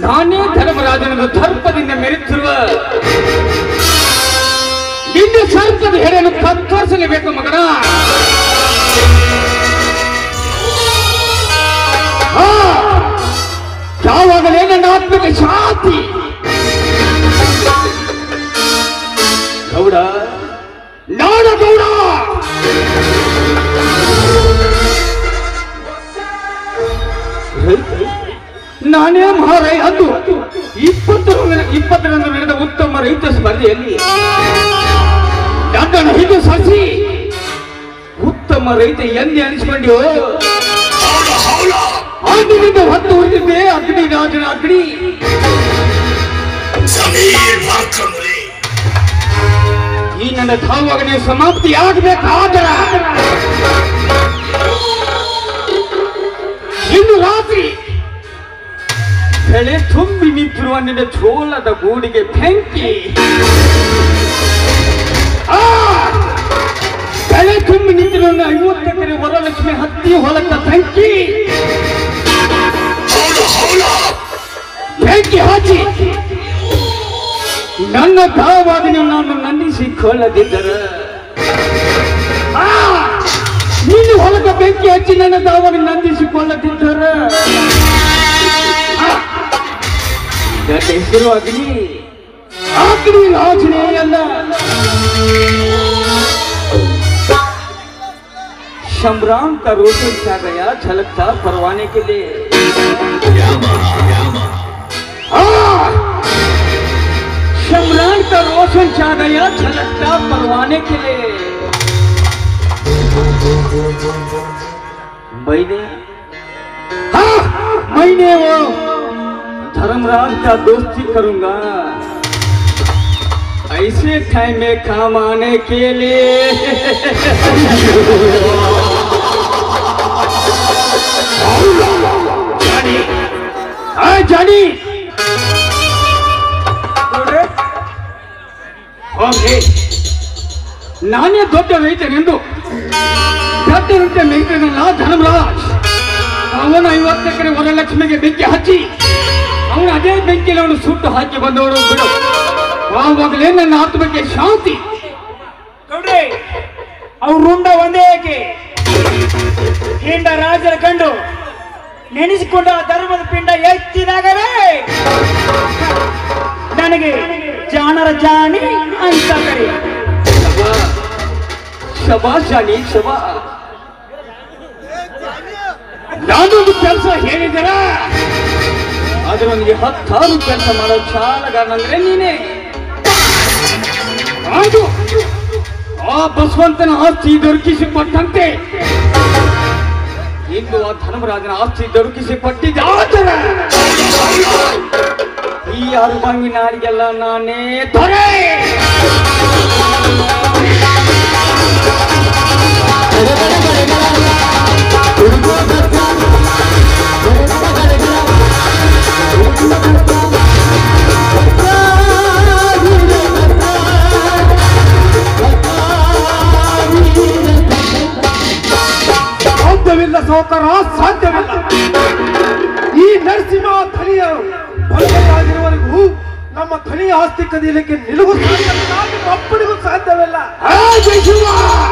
ನಾನೇ ಧರ್ಮರಾಜನನ್ನು ದರ್ಪದಿಂದ ಮೆರೆತಿರುವ ನಿನ್ನ ಸರ್ಪದ ಹೆಡೆಯನ್ನು ಕತ್ತರಿಸಲೇಬೇಕು ಮಗನ ಆ, ಯಾವಾಗಲೇ ನನ್ನ ಆತ್ಮಕ್ಕೆ ಶಾಂತಿ ಗೌಡ ನಾಡ ಗೌಡ ನಾನೇ ಮಹಾರಾಯ ಅದು ಇಪ್ಪತ್ತರಂದು ಇಪ್ಪತ್ತರಂದು ನಡೆದ ಉತ್ತಮ ರೈತ ಸ್ಪರ್ಧೆಯಲ್ಲಿ ನನ್ನನ್ನು ಹೀಗೆ ಸಸಿ ಉತ್ತಮ ರೈತ ಎಂದೇ ಅನಿಸ್ಕೊಂಡ್ಯೋ ಅಂದಿನಿಂದ ಹೊತ್ತು ಉಳಿದಿದ್ದೆ ಅಗ್ನಿ ರಾಜನ ಅಗ್ನಿ ಸಮೀರ್ ಭಾಕ್ರಮುಲಿ ಈ ನನ್ನ ಧಾವಾಗನೆ ಸಮಾಪ್ತಿ ಆಗಬೇಕಾದ್ರ ಇಂದು ರಾತ್ರಿ ಬೆಳೆ ತುಂಬಿ ನಿಂತಿರುವ ನಿನ್ನ ಚೋಳದ ಗೂಡಿಗೆ ಬೆಂಕಿ ಆ! ಬೆಳೆ ತುಂಬಿ ನಿಂತಿರುವ ನನ್ನ ಐವತ್ತು ಎಕರೆ ವರಲಕ್ಷ್ಮಿ ಹತ್ತಿ ಹೊಲಕ್ಕ ಬೆಂಕಿ ಹೌಲ ಹೌಲ ಬೆಂಕಿ ಹಚ್ಚಿ ನನ್ನ ಧಾವಾಗನೆ ನಾನು ನಂದಿಸಿಕೊಳ್ಳದಿದ್ದರ ಆ! ನೀನು ಹೊಲಕ ಬೆಂಕಿ ಹಚ್ಚಿ ನನ್ನ ಧಾವಾಗ ನಂದಿಸಿಕೊಳ್ಳದಿದ್ದರ ಆ! ನನ್ನ ಹೆಸರು ಅಗ್ನಿ ಅಗ್ನಿ ರಾಜನೇ ಅಲ್ಲ शमराम का रोशन छा गया झलकता परवाने के लिए हाँ! शमरान का रोशन छा गया झलकता परवाने के लिए मैंने हाँ मैंने वो धर्मराज का दोस्ती करूंगा ऐसे टाइम में काम आने के लिए ಜಾನಿ ಆ ಜಾನಿ ನೋಡ್ರೆ ಹೋಗ್ರಿ ನಾನೇ ದೊಡ್ಡ ರೈತನೆಂದು ದೊಡ್ಡರಂತೆ ಮೇಯ್ತನಲ್ಲ ಧರ್ಮರಾಜ್ ಅವನ ಐವತ್ತು ಎಕರೆ ವರಲಕ್ಷ್ಮಿಗೆ ಬೆಂಕಿ ಹಚ್ಚಿ ಅವನು ಅದೇ ಬೆಂಕಿಯಲ್ಲಿ ಅವನು ಸುಟ್ಟು ಹಾಕಿ ಬಂದವರು ಬಿಡು ಆವಾಗಲೇ ನನ್ನ ಆತ್ಮಕ್ಕೆ ಶಾಂತಿ ಗೌಡ್ರೆ ಅವ್ರ ರುಂಡ ಒಂದೇ ಏಕೆ ಹಿಂಡ ರಾಜರ ಕಂಡು ನೆನೆಸಿಕೊಂಡ ಆ ಧರ್ಮದ ಪಿಂಡ ಎತ್ತಿದಾಗಲೇ ನನಗೆ ಜಾಣರ ಜಾಣಿ ಅಂತ ಕರೆ ಶಬಾ ಜಾನಿ ಶಬಾ ನಾನೊಂದು ಕೆಲಸ ಹೇಳಿದರ ಆದ್ರೆ ನನಗೆ ಹತ್ತಾರು ಕೆಲಸ ಮಾಡೋ ಚಾಲಗಾರನಂದ್ರೆ ನೀನೇ ಅದು ಆ ಬಸವಂತನ ಆಸ್ತಿ ದೊರಕಿಸಿ ಕೊಟ್ಟಂತೆ ಇಂದು ಆ ಧರ್ಮರಾಜನ ಆಸ್ತಿ ದೊರಕಿಸಿ ಕೊಟ್ಟಿದ್ದ ಆತರ ಈ ಅರುಬಂಗಿ ನಾಡಿಗೆಲ್ಲ ನಾನೇ ದೊರೆ ಸಾಧ್ಯವಿಲ್ಲ ಸೌಕರ ಸಾಧ್ಯವಿಲ್ಲ ಈ ನರಸಿಂಹ ಥಳಿಯ ಬಂಧವಾಗಿರುವವರೆಗೂ ನಮ್ಮ ಥಳಿಯ ಆಸ್ತಿ ಕದಿಯಲಿಕ್ಕೆ ನಿಲುಗು ಸಾಧ್ಯವಿಲ್ಲ ನಿಮ್ಮ ಅಪ್ಪನಿಗೂ ಸಾಧ್ಯವಿಲ್ಲ ಆ ಜಯಶಿವ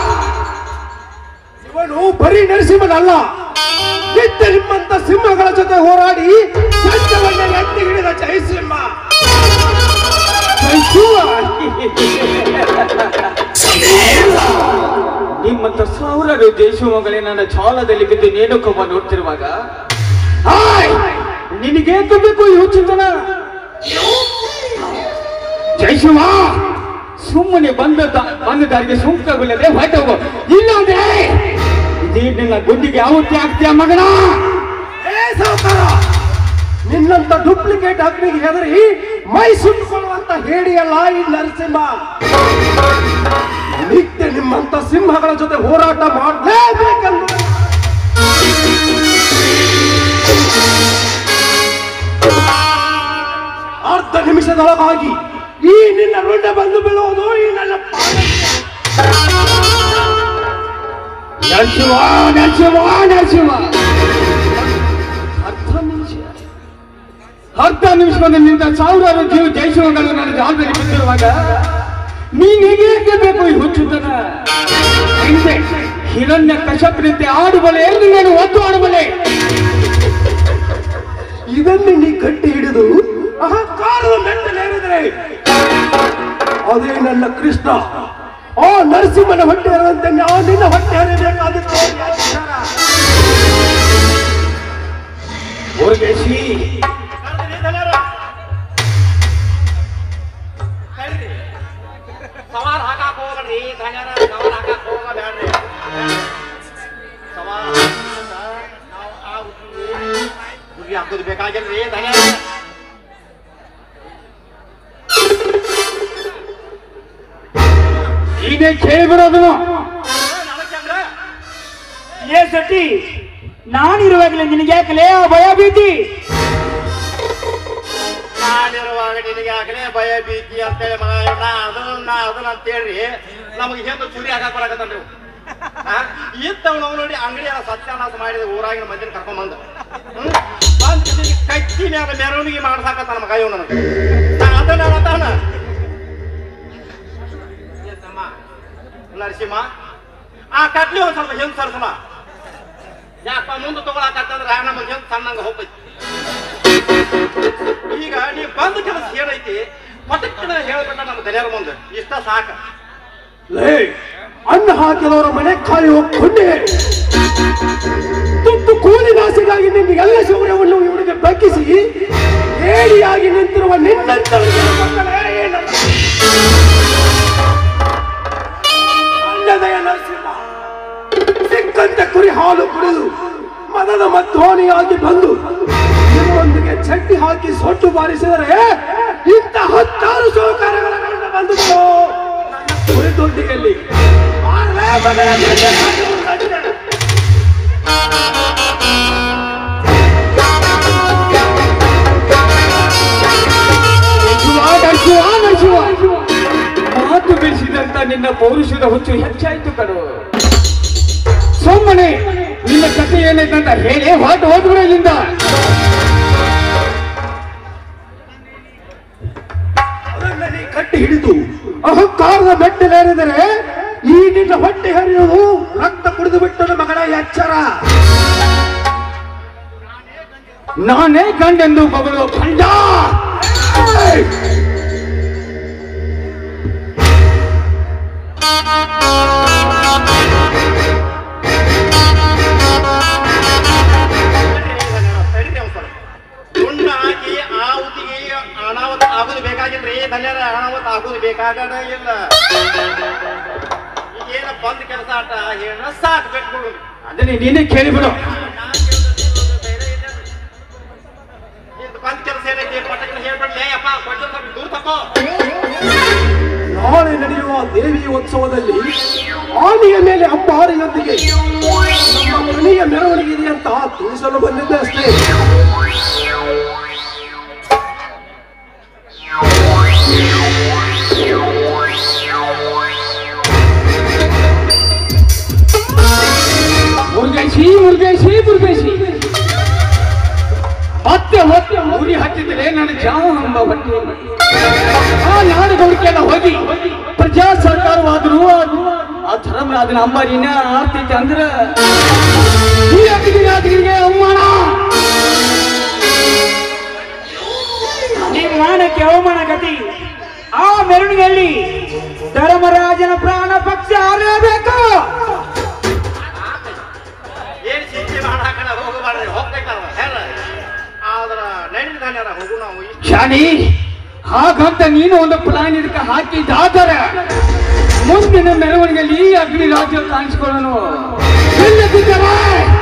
ಇವನು ಬರೀ ನರಸಿಂಹನಲ್ಲ ನಿತ್ಯ ನಿಮ್ಮಂತ ಸಿಂಹಗಳ ಜೊತೆ ಹೋರಾಡಿ ಸತ್ಯವನ್ನ ಎತ್ತಿ ಹಿಡಿದ ಜಯಸಿಂಹ ಜಯಶಿವ ಸಮೀರ್ ನಿಮ್ಮಂತ ಸಾವಿರಾರು ದೇಶಮಗಳೇ ನನ್ನ ಚಾಲದಲ್ಲಿ ಬಿದ್ದು ನೇಣುಕೊಬ್ಬ ನೋಡ್ತಿರುವಾಗ ಹಾಯ್ ನಿನಗೆ ಬೇಕು ಯೋಚಿತನ ಜಯಶಿವ ಸುಮ್ಮನೆ ಬಂದ ದ- ಬಂದ ದಾರಿಗೆ ಸುಂಕವಿಲ್ಲದೆ ಹೊರಟು ಹೋಗು ಇಲ್ಲಾಂದ್ರೆ ಇದೇ ನಿನ್ನ ಗುಂಡಿಗೆ ಯಾವತ್ತೇ ಆಗ್ತೀಯ ಮಗನ ಏ ಸಾವುಕಾರ ನಿನ್ನಂತ ಡೂಪ್ಲಿಕೇಟ್ ಅಗ್ನಿಗೆ ಹೆದರಿ ಮೈ ಸುಟ್ಟುಕೊಳ್ಳುವಂತ ಹೇಡಿಯಲ್ಲ ಈ ನರಸಿಂಹ ನಿತ್ಯ ನಿಮ್ಮಂತ ಸಿಂಹಗಳ ಜೊತೆ ಹೋರಾಟ ಮಾಡಲೇಬೇಕೆಂದು ಅರ್ಧ ನಿಮಿಷದೊಳಗಾಗಿ ಈ ನಿನ್ನ ರುಂಡ ಬಂದು ಬೀಳುವುದು ಈ ನನ್ನ ನರಸಿಂಹ ನರಸಿಂಹ ನರಸಿಂಹ ಅರ್ಧ ನಿಮಿಷ ಅರ್ಧ ನಿಮಿಷದಿಂದ ನಿಂತ ಸಾವಿರಾರು ಜೀವ ಜಯಿಸುವಗಳು ನನ್ನ ಜವಾಬ್ದಾರಿ ಬಿದ್ದಿರುವಾಗ ನೀನ್ ಹೇಗೆ ಏಕೆ ಬೇಕು ಈ ಹುಚ್ಚುತನ ಹಿಂದೆ ಹಿರಣ್ಯ ಕಶಪ್ರಂತೆ ಆಡುಬಲೆ ನೀನು ಒತ್ತು ಆಡುಬಲೆ ಇದನ್ನೇ ನೀ ಕಟ್ಟಿ ಹಿಡಿದು ಅಹಂಕಾರದ ಮೆಟ್ಟಲೇರಿದರೆ ಅದೇ ನನ್ನ ಕೃಷ್ಣ ಆ ನರಸಿಂಹನ ಹೊಟ್ಟೆ ಹರಿದಂತೆ ನಾವು ನಿನ್ನ ಹೊಟ್ಟೆ ಹರಿಬೇಕಾದದ್ದು ಯಾಚಾರ? ಮುರುಗೇಶಿ ಸವಾಲ್ ಹಾಕಾಕ್ ಹೋಗ್ಬೇಡ್ರಿ ಧನ್ಯರ ಸವಾಲ್ ಹಾಕಾಕ್ ಹೋಗಬೇಡ್ರಿ ಸವಾಲ್ ನಾವು ಆ ಹುಡುಗಿ ಹುಡುಗಿ ಹಾಕೋದು ಬೇಕಾಗಿಲ್ರಿ ಧನ್ಯರ ನೀನೇ ಕೇಳಿಬಿಡೋದನ್ನು ನನಗಂದ್ರ ಏ ಸತಿ ನಾನಿರುವಾಗಲೇ ನಿನಗೆ ಯಾಕಲೇ ಆ ಭಯ ಭೀತಿ ನಾನಿರುವಾಗ ನಿನಗೆ ಯಾಕನೆ ಭಯ ಭೀತಿ ಅಂತೇಳಿ ಮಗ ನಾ ಅದು ನಾ ಅದನ್ನ ಅಂತೇಳಿ ನಮಗೆ ಹೆಂಗ ಚೂರಿ ಹಾಕಕ್ ಬರಾಕತ್ತನ್ರಿ ಇತ್ತವ್ ನಾವು ನೋಡಿ ಅಂಗಡಿ ಎಲ್ಲ ಸತ್ಯಾನಾಶ ಮಾಡಿದ ಊರಾಗಿನ ಮಂದಿನ ಕರ್ಕೊಂಡ್ ಬಂದ ಬಂದ್ ಕಿಸಿಗೆ ಕಚ್ಚಿ ಮ್ಯಾಲ ಮೆರವಣಿಗೆ ಮಾಡ್ಸಾಕತ್ತಾನ ಮಗ ಇವ್ ನನಗೆ ನಾ ಅದನ್ನ ಹೇಳತ್ತಾನ ಏ ತಮ್ಮ, ನರಸಿಂಹ ಆ ಕಟ್ಲಿ ಒಂದ್ ಸ್ವಲ್ಪ ಹಿಂದ್ ಸರ್ಸಮ ಯಾಕ ಮುಂದೆ ತಗೊಳಕತ್ತಂದ್ರ ನಮಗೆ ಹಿಂದ್ ಸಣ್ಣಂಗ ಹೋಗ್ತೈತಿ ಈಗ ನೀ ಬಂದ ಕೆಲಸ ಏನೈತಿ ಪಟಕ್ಕನ ಹೇಳ್ಬಿಟ್ಟ ನಮ್ಮ ದನಿಯರ ಮುಂದೆ ಇಷ್ಟ ಸಾಕ ಲೇ ಅನ್ನ ಹಾಕಿದವರ ಮನೆ ಖಾಲಿ ಹೋಗ್ಕೊಂಡೆ ತುತ್ತು ಕೂಲಿದಾಸಿಗಾಗಿ ನಿಮಗೆಲ್ಲ ಶೌರ್ಯವನ್ನು ಇವನಿಗೆ ಬಗ್ಗಿಸಿ ಏಡಿಯಾಗಿ ನಿಂತಿರುವ ನಿನ್ನಂತವರಿಗೆ ಮಕ್ಕಳೇ ಏನಲ್ಲ ಅಲ್ಲದಯ ನರಸಿಂಹ ಸಿಕ್ಕಂತೆ ಕುರಿ ಹಾಲು ಕುಡಿದು ಮದದ ಮಧ್ವಾನಿಯಾಗಿ ಬಂದು ನಿಮ್ಮೊಂದಿಗೆ ಚಟ್ಟಿ ಹಾಕಿ ಸೊಟ್ಟು ಬಾರಿಸಿದರೆ ಇಂಥ ಹತ್ತಾರು ಸೌಕರ್ಯಗಳ ಕಂಡು ಬಂದದ್ದು ಕುರಿ ದೊಡ್ಡಿಯಲ್ಲಿ ಮಾರಲೇ ಮಗನ ಮೇಲೆ ಹಾಕಿ ಮುಂದಾಗಿದೆ. ನರಸಿಂಹ, ನರಸಿಂಹ, ನರಸಿಂಹ. ಮಾತು ಬೆಳೆಸಿದಂತ ನಿನ್ನ ಪೌರುಷದ ಹುಚ್ಚು ಹೆಚ್ಚಾಯ್ತು ಕಡು ಸುಮ್ಮನೆ ನಿನ್ನ ಕಥೆ ಏನೈತೆ ಅಂತ ಹೇಳಿ ಹೊರಟು ಹೋದ್ಬಿಡು ಇಲ್ಲಿಂದ ಅದನ್ನ ನೀ ಕಟ್ಟಿ ಹಿಡಿದು ಅಹಂಕಾರದ ಮೆಟ್ಟಲೇರಿದರೆ ಈ ನಿನ್ನ ಹೊಟ್ಟೆ ಹರಿಯುವುದು ರಕ್ತ ಕುಡಿದು ಬಿಟ್ಟದ ಮಗಳ ಎಚ್ಚರ ನಾನೇ ಗಂಡೆಂದು ಬಗಳು ಖಂಡ ಏಯ್! ತಡೀರಿ ಒಂದ್ ಸ್ವಲ್ಪ. ಗುಂಡ ಹಾಕಿ ಆ ಉತ್ತಿಗೆ ಅನಾಹುತ ಆಗುದು ಬೇಕಾಗಿಲ್ರಿ ಧನ್ಯರ ಅನಾಹುತ ಆಗುದು ಬೇಕಾಗದ ಇಲ್ಲ ಈಗೇನ ಬಂದ ಕೆಲಸ ಆಟ ಏನ ಸಾಕ್ ಬಿಟ್ಬಿಡು ಅದನ್ನೇ ನೀನೇ ಕೇಳಿಬಿಡು ಇದು ಬಂದ ಕೆಲಸ ಏನೈತಿ ಪಟಕನ ಹೇಳ್ಬಿಡ್ಲಿ ಅಪ್ಪ ಕೊಟ್ಟು ಸ್ವಲ್ಪ ದೂರ ತಕೋ ನಾಳೆ ನಡೆಯುವ ದೇವಿ ಉತ್ಸವದಲ್ಲಿ ಆನೆಯ ಮೇಲೆ ಅಂಬಾರಿಯೊಂದಿಗೆ ನಮ್ಮ ಮನೆಯ ಮೆರವಣಿಗೆ ಇದೆ ಅಂತ ತಿಳಿಸಲು ಬಂದಿದ್ದೆ ಅಷ್ಟೇ ಮುರುಗೇಶಿ ಮುರುಗೇಶಿ ಮುರುಗೇಶಿ ಮತ್ತೆ ಮತ್ತೆ ಉರಿ ಹಚ್ಚಿದ್ರೆ ನನ್ನ ಜಾವ ಎಂಬ ಹೊಟ್ಟೆ ಆ ನಾಡುಗಳಿಗೆಲ್ಲ ಹೋಗಿ ಪ್ರಜಾ ಸರ್ಕಾರವಾದ್ರು ಆ ಧರ್ಮರಾಜನ ಅಂಬಾರಿನ ಆರ್ತೈತೆ ಅಂದ್ರ ಈ ಅಗ್ನಿಯಾದ್ರಿಗೆ ಅವಮಾನ ನಿಮ್ಮ ಮಾನಕ್ಕೆ ಅವಮಾನ ಗತಿ ಆ ಮೆರವಣಿಗೆಯಲ್ಲಿ ಧರ್ಮರಾಜನ ಪ್ರಾಣ ಪಕ್ಷ ಹಾರಲೇಬೇಕು ಏನ್ ಚಿಂತೆ ಮಾಡಾಕಣ ಹೋಗಬಾರ್ರಿ ಹೋಗ್ತೈತಲ್ಲ ಹೇಳ ಆದ್ರ ನಡಿ ಧನ್ಯರ ಹೋಗು ನಾವು ಇಷ್ಟು ಶಾನಿ ಹಾಗಂತ ನೀನು ಒಂದು ಪ್ಲಾನ್ ಇದಕ್ಕೆ ಹಾಕಿದ್ದಾದರೆ ಮುಂದಿನ ಮೆರವಣಿಗೆಯಲ್ಲಿ ಈ ಅಗ್ನಿ ರಾಜ್ಯ ಕಾಣಿಸ್ಕೊಳ್ಳೋನು ಇಲ್ಲದಿದ್ದರೆ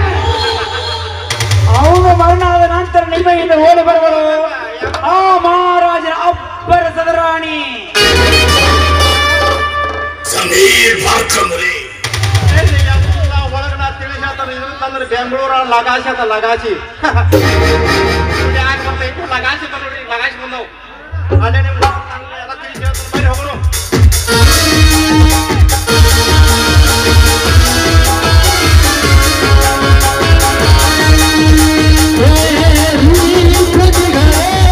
ಅವನು ಮರಣ ಆದ ನಂತರ ನಿಮ್ಮೆಯಿಂದ ಓಡಿ ಬರುವರು ಆ ಮಹಾರಾಜನ ಅಬ್ಬರ ಸದರಾಣಿ ಸಮೀರ್ ಭಾಕಮುಲಿ ಒಳಗ ನಾ ತಿಳಿಸಾತ ಇದ್ರ ತಂದ್ರೆ ಬೆಂಗಳೂರ ಲಗಾಸಿ ಅದ ಲಗಾಸಿ ಯಾಕೆ ಬರ್ತೈತಿ ಲಗಾಸಿ ಬಂದ್ರಿ ಲಗಾಸಿ ಬಂದವು ಅಲ್ಲೇ ನಿಮ್ಗೆ ಎಲ್ಲ ತಿಳಿಸಿ ಹೇಳ್ತೀನಿ ಬರ್ರಿ ಹೋಗೋಣ ಏ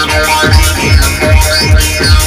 Thank you.